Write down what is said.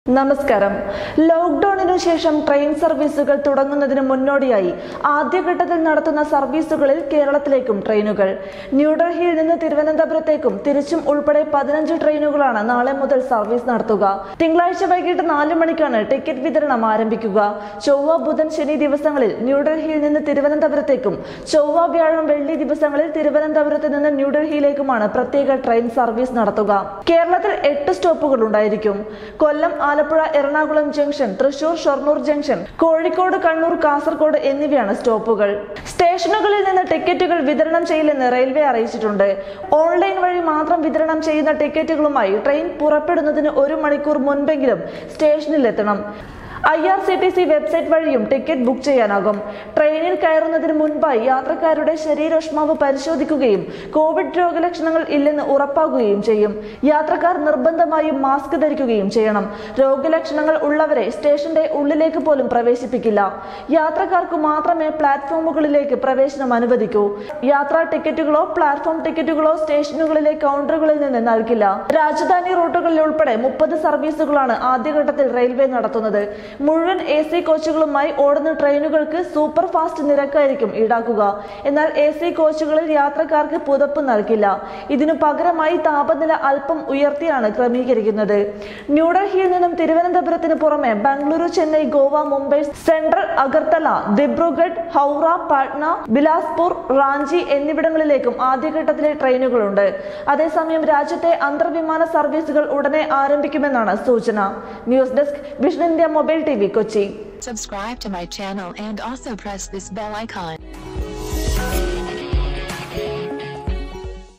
നമസ്കാരം ലോക്ക്ഡൌണിനു ശേഷം ട്രെയിൻ സർവീസുകൾ തുടങ്ങുന്നതിന് മുന്നോടിയായി ആദ്യഘട്ടത്തിൽ നടത്തുന്ന സർവീസുകളിൽ കേരളത്തിലേക്കും ട്രെയിനുകൾ ന്യൂഡൽഹിയിൽ നിന്ന് തിരുവനന്തപുരത്തേക്കും തിരിച്ചും ഉൾപ്പെടെ പതിനഞ്ച് ട്രെയിനുകളാണ് നാളെ മുതൽ സർവീസ് നടത്തുക തിങ്കളാഴ്ച വൈകിട്ട് നാല് മണിക്കാണ് ടിക്കറ്റ് വിതരണം ആരംഭിക്കുക ചൊവ്വ ബുധൻ ശനി ദിവസങ്ങളിൽ ന്യൂഡൽഹിയിൽ നിന്ന് തിരുവനന്തപുരത്തേക്കും ചൊവ്വ വ്യാഴം വെള്ളി ദിവസങ്ങളിൽ തിരുവനന്തപുരത്ത് നിന്ന് ന്യൂഡൽഹിയിലേക്കുമാണ് പ്രത്യേക ട്രെയിൻ സർവീസ് നടത്തുക കേരളത്തിൽ എട്ട് സ്റ്റോപ്പുകൾ ഉണ്ടായിരിക്കും കൊല്ലം ആലപ്പുഴ എറണാകുളം ജംഗ്ഷൻ തൃശൂർ ഷൊർണൂർ ജംഗ്ഷൻ കോഴിക്കോട് കണ്ണൂർ കാസർഗോഡ് എന്നിവയാണ് സ്റ്റോപ്പുകൾ സ്റ്റേഷനുകളിൽ നിന്ന് ടിക്കറ്റുകൾ വിതരണം ചെയ്യില്ലെന്ന് റെയിൽവേ അറിയിച്ചിട്ടുണ്ട് ഓൺലൈൻ വഴി മാത്രം വിതരണം ചെയ്യുന്ന ടിക്കറ്റുകളുമായി ട്രെയിൻ പുറപ്പെടുന്നതിന് ഒരു മണിക്കൂർ മുൻപെങ്കിലും സ്റ്റേഷനിൽ എത്തണം I R C T C website വഴിയും ടിക്കറ്റ് ബുക്ക് ചെയ്യാനാകും ട്രെയിനിൽ കയറുന്നതിന് മുൻപായി യാത്രക്കാരുടെ ശരീരോഷ്മാവ് പരിശോധിക്കുകയും കോവിഡ് രോഗലക്ഷണങ്ങൾ ഇല്ലെന്ന് ഉറപ്പാക്കുകയും ചെയ്യും യാത്രക്കാർ നിർബന്ധമായും മാസ്ക് ധരിക്കുകയും ചെയ്യണം രോഗലക്ഷണങ്ങൾ ഉള്ളവരെ സ്റ്റേഷന്റെ ഉള്ളിലേക്ക് പോലും പ്രവേശിപ്പിക്കില്ല യാത്രക്കാർക്ക് മാത്രമേ പ്ലാറ്റ്ഫോമുകളിലേക്ക് പ്രവേശനം അനുവദിക്കൂ യാത്രാ ടിക്കറ്റുകളോ പ്ലാറ്റ്ഫോം ടിക്കറ്റുകളോ സ്റ്റേഷനുകളിലെ കൗണ്ടറുകളിൽ നിന്ന് നൽകില്ല രാജധാനി റൂട്ടുകളിൽ ഉൾപ്പെടെ മുപ്പത് സർവീസുകളാണ് ആദ്യഘട്ടത്തിൽ റെയിൽവേ നടത്തുന്നത് മുഴുവൻ എ സി കോച്ചുകളുമായി ഓടുന്ന ട്രെയിനുകൾക്ക് സൂപ്പർ ഫാസ്റ്റ് നിരക്കായിരിക്കും ഈടാക്കുക എന്നാൽ എ സി കോച്ചുകളിൽ യാത്രക്കാർക്ക് പുതപ്പ് നൽകില്ല ഇതിനു പകരമായി താപനില അല്പം ഉയർത്തിയാണ് ക്രമീകരിക്കുന്നത് ന്യൂഡൽഹിയിൽ നിന്നും തിരുവനന്തപുരത്തിന് പുറമെ ബംഗളൂരു ചെന്നൈ ഗോവ മുംബൈ സെൻട്രൽ അഗർത്തല ദിബ്രുഗഡ് ഹൗറ പാട്ന ബിലാസ്പൂർ റാഞ്ചി എന്നിവിടങ്ങളിലേക്കും ആദ്യഘട്ടത്തിലെ ട്രെയിനുകളുണ്ട് അതേസമയം രാജ്യത്തെ അന്തർവിമാന സർവീസുകൾ ഉടനെ ആരംഭിക്കുമെന്നാണ് സൂചന news desk vision India mobile T V Kochi Subscribe to my channel and also press this bell icon.